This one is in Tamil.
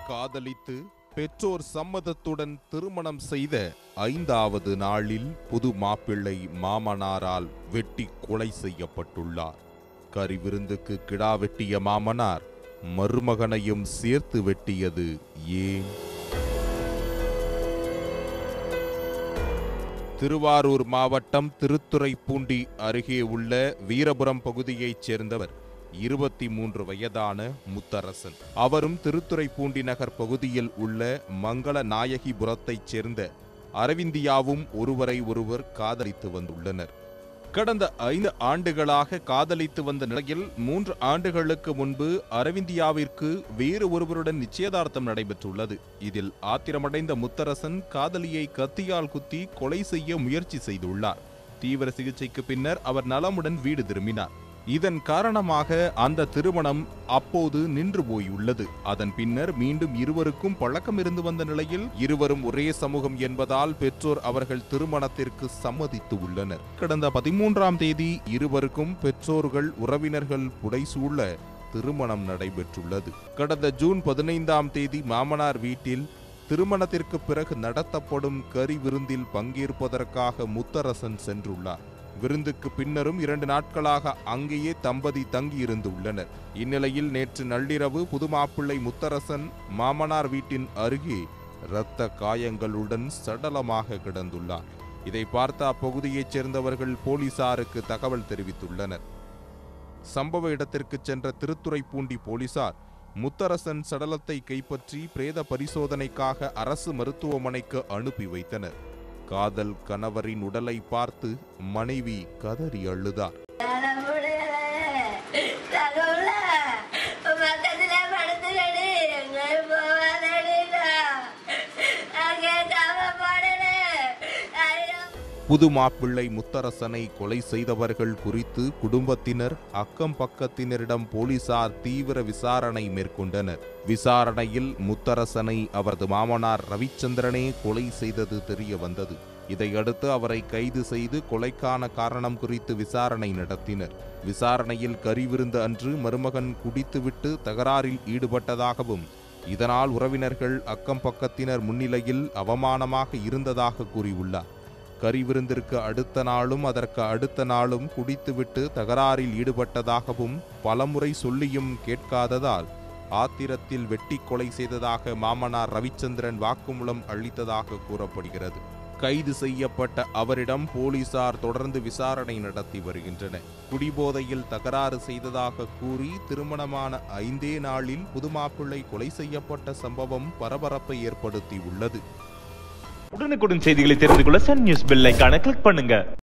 காதலித்து பெற்றோர் சம்மதத்துடன் திருமணம் செய்த ஐந்தாவது நாளில் புது மாப்பிள்ளை மாமனாரால் வெட்டி கொலை செய்யப்பட்டுள்ளார் கறி விருந்துக்கு கிடா வெட்டிய மாமனார் மருமகனையும் சேர்த்து வெட்டியது ஏன் திருவாரூர் மாவட்டம் திருத்துறைப்பூண்டி அருகே உள்ள வீரபுரம் பகுதியைச் சேர்ந்தவர் இருபத்தி மூன்று வயதான முத்தரசன் அவரும் திருத்துறைப்பூண்டி நகர் பகுதியில் உள்ள மங்கள நாயகிபுரத்தைச் சேர்ந்த அரவிந்தியாவும் ஒருவரை ஒருவர் காதலித்து வந்துள்ளனர் கடந்த ஐந்து ஆண்டுகளாக காதலித்து வந்த நிலையில் மூன்று ஆண்டுகளுக்கு முன்பு அரவிந்தியாவிற்கு வேறு ஒருவருடன் நிச்சயதார்த்தம் நடைபெற்றுள்ளது இதில் ஆத்திரமடைந்த முத்தரசன் காதலியை கத்தியால் குத்தி கொலை செய்ய முயற்சி செய்துள்ளார் தீவிர சிகிச்சைக்கு பின்னர் அவர் நலமுடன் வீடு திரும்பினார் இதன் காரணமாக அந்த திருமணம் அப்போது நின்று போயுள்ளது அதன் பின்னர் மீண்டும் இருவருக்கும் பழக்கம் இருந்து வந்த நிலையில் இருவரும் ஒரே சமூகம் என்பதால் பெற்றோர் அவர்கள் திருமணத்திற்கு சம்மதித்து உள்ளனர் கடந்த பதிமூன்றாம் தேதி இருவருக்கும் பெற்றோர்கள் உறவினர்கள் புடைசூழ திருமணம் நடைபெற்றுள்ளது கடந்த ஜூன் பதினைந்தாம் தேதி மாமனார் வீட்டில் திருமணத்திற்கு பிறகு நடத்தப்படும் கறி விருந்தில் பங்கேற்பதற்காக முத்தரசன் சென்றுள்ளார் விருந்துக்கு பின்னரும் இரண்டு நாட்களாக அங்கேயே தம்பதி தங்கியிருந்துள்ளனர் இந்நிலையில் நேற்று நள்ளிரவு புதுமாப்பிள்ளை முத்தரசன் மாமனார் வீட்டின் அருகே இரத்த காயங்களுடன் சடலமாக கிடந்துள்ளார் இதை பார்த்த அப்பகுதியைச் சேர்ந்தவர்கள் போலீசாருக்கு தகவல் தெரிவித்துள்ளனர் சம்பவ இடத்திற்கு சென்ற திருத்துறைப்பூண்டி போலீசார் முத்தரசன் சடலத்தை கைப்பற்றி பிரேத பரிசோதனைக்காக அரசு மருத்துவமனைக்கு அனுப்பி வைத்தனர் காதல் கணவரின் உடலை பார்த்து மனைவி கதறி அழுதார் பக்கத்துல படுத்துக்கடி எங்க போவாதடிடா நான் கேட்டாம போடல ஐயோ புது மாப்பிள்ளை முத்தரசனை கொலை செய்தவர்கள் குறித்து குடும்பத்தினர் அக்கம் பக்கத்தினரிடம் போலீசார் தீவிர விசாரணை மேற்கொண்டனர் விசாரணையில் முத்தரசனை அவரது மாமனார் ரவிச்சந்திரனே கொலை செய்தது தெரிய வந்தது இதையடுத்து அவரை கைது செய்து கொலைக்கான காரணம் குறித்து விசாரணை நடத்தினர் விசாரணையில் கறிவிருந்து அன்று மருமகன் குடித்துவிட்டு தகராறில் ஈடுபட்டதாகவும் இதனால் உறவினர்கள் அக்கம் பக்கத்தினர் முன்னிலையில் அவமானமாக இருந்ததாக கூறியுள்ளார் கறி விருந்திற்கு அடுத்த நாளும் அதற்கு அடுத்த நாளும் குடித்துவிட்டு தகராறில் ஈடுபட்டதாகவும் பலமுறை சொல்லியும் கேட்காததால் ஆத்திரத்தில் வெட்டி கொலை செய்ததாக மாமனார் ரவிச்சந்திரன் வாக்குமூலம் அளித்ததாக கூறப்படுகிறது கைது செய்யப்பட்ட அவரிடம் போலீசார் தொடர்ந்து விசாரணை நடத்தி வருகின்றனர் குடிபோதையில் தகராறு செய்ததாக கூறி திருமணமான ஐந்தே நாளில் புதுமாப்பிள்ளை கொலை செய்யப்பட்ட சம்பவம் பரபரப்பை ஏற்படுத்தி உள்ளது உடனுக்குடன் செய்திகளை தெரிந்து கொள்ள சன் நியூஸ் பெல் ஐகானை கிளிக் பண்ணுங்க